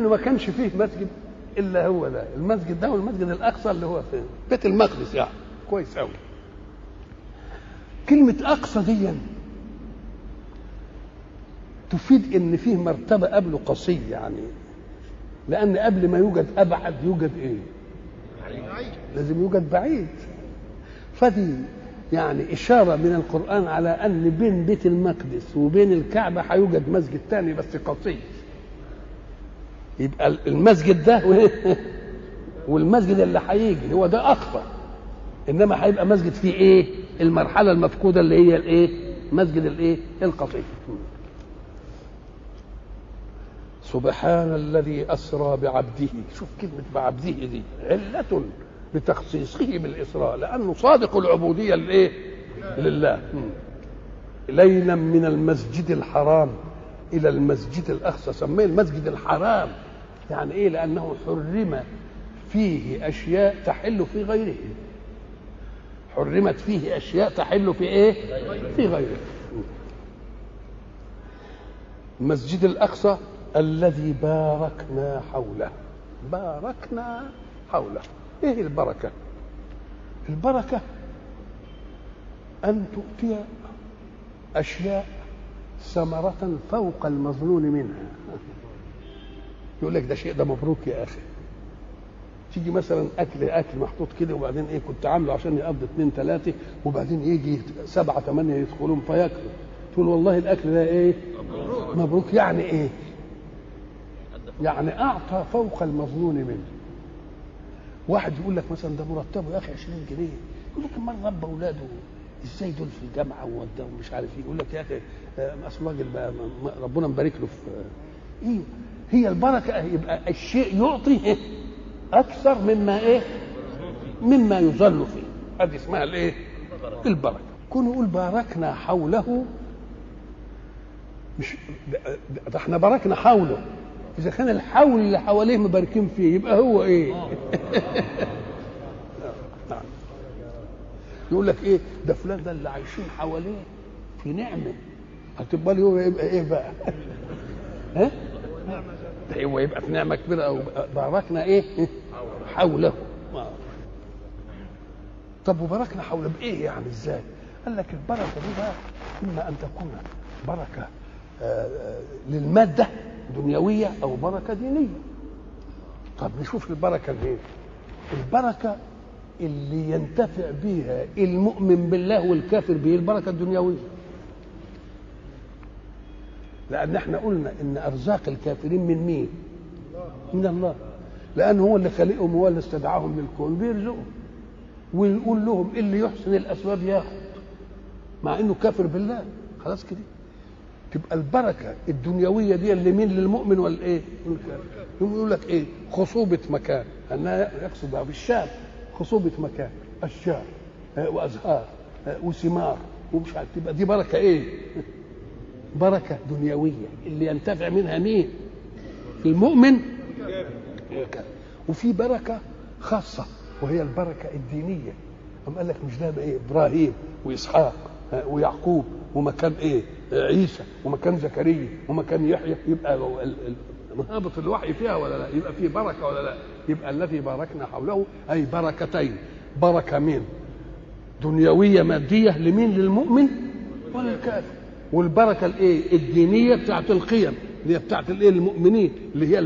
لانه ما كانش فيه مسجد الا هو ده المسجد ده والمسجد الاقصى اللي هو في بيت المقدس يعني كويس قوي كلمه اقصى دي تفيد ان فيه مرتبه قبله قصيه يعني لان قبل ما يوجد ابعد يوجد ايه لازم يوجد بعيد فدي يعني إشارة من القرآن على أن بين بيت المقدس وبين الكعبة هيوجد مسجد تاني بس قصير يبقى المسجد ده والمسجد اللي هيجي هو ده أقصى إنما هيبقى مسجد فيه إيه؟ المرحلة المفقودة اللي هي الإيه؟ مسجد الإيه؟ القصير سبحان الذي أسرى بعبده شوف كلمة بعبده دي علة بتخصيصه بالإسراء لأنه صادق العبودية لإيه؟ لله ليلا من المسجد الحرام إلى المسجد الأقصى سميه المسجد الحرام يعني إيه؟ لأنه حرم فيه أشياء تحل في غيره حرمت فيه أشياء تحل في إيه؟ في غيره المسجد الأقصى الذي باركنا حوله باركنا حوله ايه البركه البركه ان تؤتي اشياء ثمرة فوق المظنون منها يقول لك ده شيء ده مبروك يا اخي تيجي مثلا اكل اكل محطوط كده وبعدين ايه كنت عامله عشان يقضي اثنين ثلاثه وبعدين يجي سبعه ثمانيه يدخلون فياكلوا تقول والله الاكل ده ايه مبروك, مبروك يعني ايه يعني اعطى فوق المظنون منه واحد يقول لك مثلا ده مرتبه يا اخي 20 جنيه يقول لك امال ربى اولاده ازاي دول في الجامعه ووداهم مش عارف ايه يقول لك يا اخي اصل راجل ربنا مبارك له في ايه هي البركه يبقى الشيء يعطي اكثر مما ايه مما يظل فيه هذه اسمها الايه البركه كون يقول باركنا حوله مش ده, ده احنا باركنا حوله اذا كان الحول اللي حواليه مباركين فيه يبقى هو ايه نعم يقول لك ايه ده فلان ده اللي عايشين حواليه في نعمه هتبقى هو يبقى ايه بقى ها ده هو يبقى في نعمه كبيره او باركنا ايه حوله طب وباركنا حوله بايه يعني ازاي قال لك البركه دي بقى اما ان تكون بركه للماده دنيويه او بركه دينيه طب نشوف البركه الايه البركه اللي ينتفع بها المؤمن بالله والكافر به البركه الدنيويه لان احنا قلنا ان ارزاق الكافرين من مين من الله لان هو اللي خلقهم هو اللي استدعاهم للكون بيرزقهم ويقول لهم اللي يحسن الاسباب ياخد مع انه كافر بالله خلاص كده تبقى البركه الدنيويه دي اللي مين للمؤمن ولا ايه؟ يقول لك ايه؟ خصوبه مكان انها يقصد بها بالشام خصوبه مكان اشجار وازهار وثمار ومش عارف تبقى دي بركه ايه؟ بركه دنيويه اللي ينتفع منها مين؟ المؤمن وفي بركه خاصه وهي البركه الدينيه أم قال لك مش ده ايه؟ ابراهيم واسحاق ويعقوب ومكان ايه عيسى ومكان زكريا ومكان يحيى يبقى مهابط الوحي فيها ولا لا يبقى فيه بركه ولا لا يبقى الذي باركنا حوله اي بركتين بركه مين دنيويه ماديه لمين للمؤمن وللكافر والبركه الايه الدينيه بتاعت القيم اللي هي بتاعت الايه المؤمنين اللي هي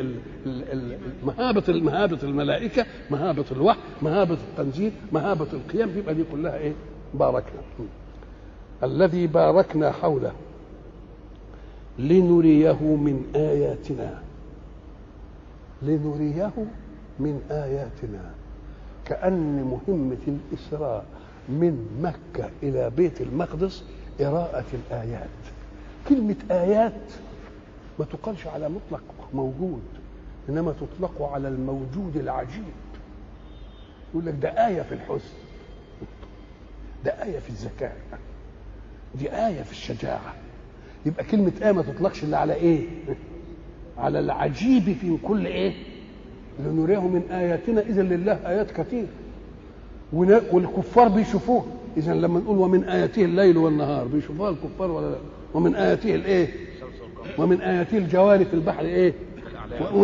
مهابه مهابه الملائكه مهابه الوحي مهابه التنزيل مهابه القيم يبقى دي كلها ايه باركنا الذي باركنا حوله لنريه من آياتنا لنريه من آياتنا كأن مهمة الإسراء من مكة إلى بيت المقدس إراءة الآيات كلمة آيات ما تقالش على مطلق موجود إنما تطلق على الموجود العجيب يقول لك ده آية في الحسن ده آية في الذكاء دي آية في الشجاعة يبقى كلمة آية ما تطلقش إلا على إيه؟ على العجيب في كل إيه؟ لنريه من آياتنا إذا لله آيات كثير والكفار بيشوفوه إذا لما نقول ومن آياته الليل والنهار بيشوفوها الكفار ولا لا؟ ومن آياته الإيه؟ ومن آياته الجوار في البحر إيه؟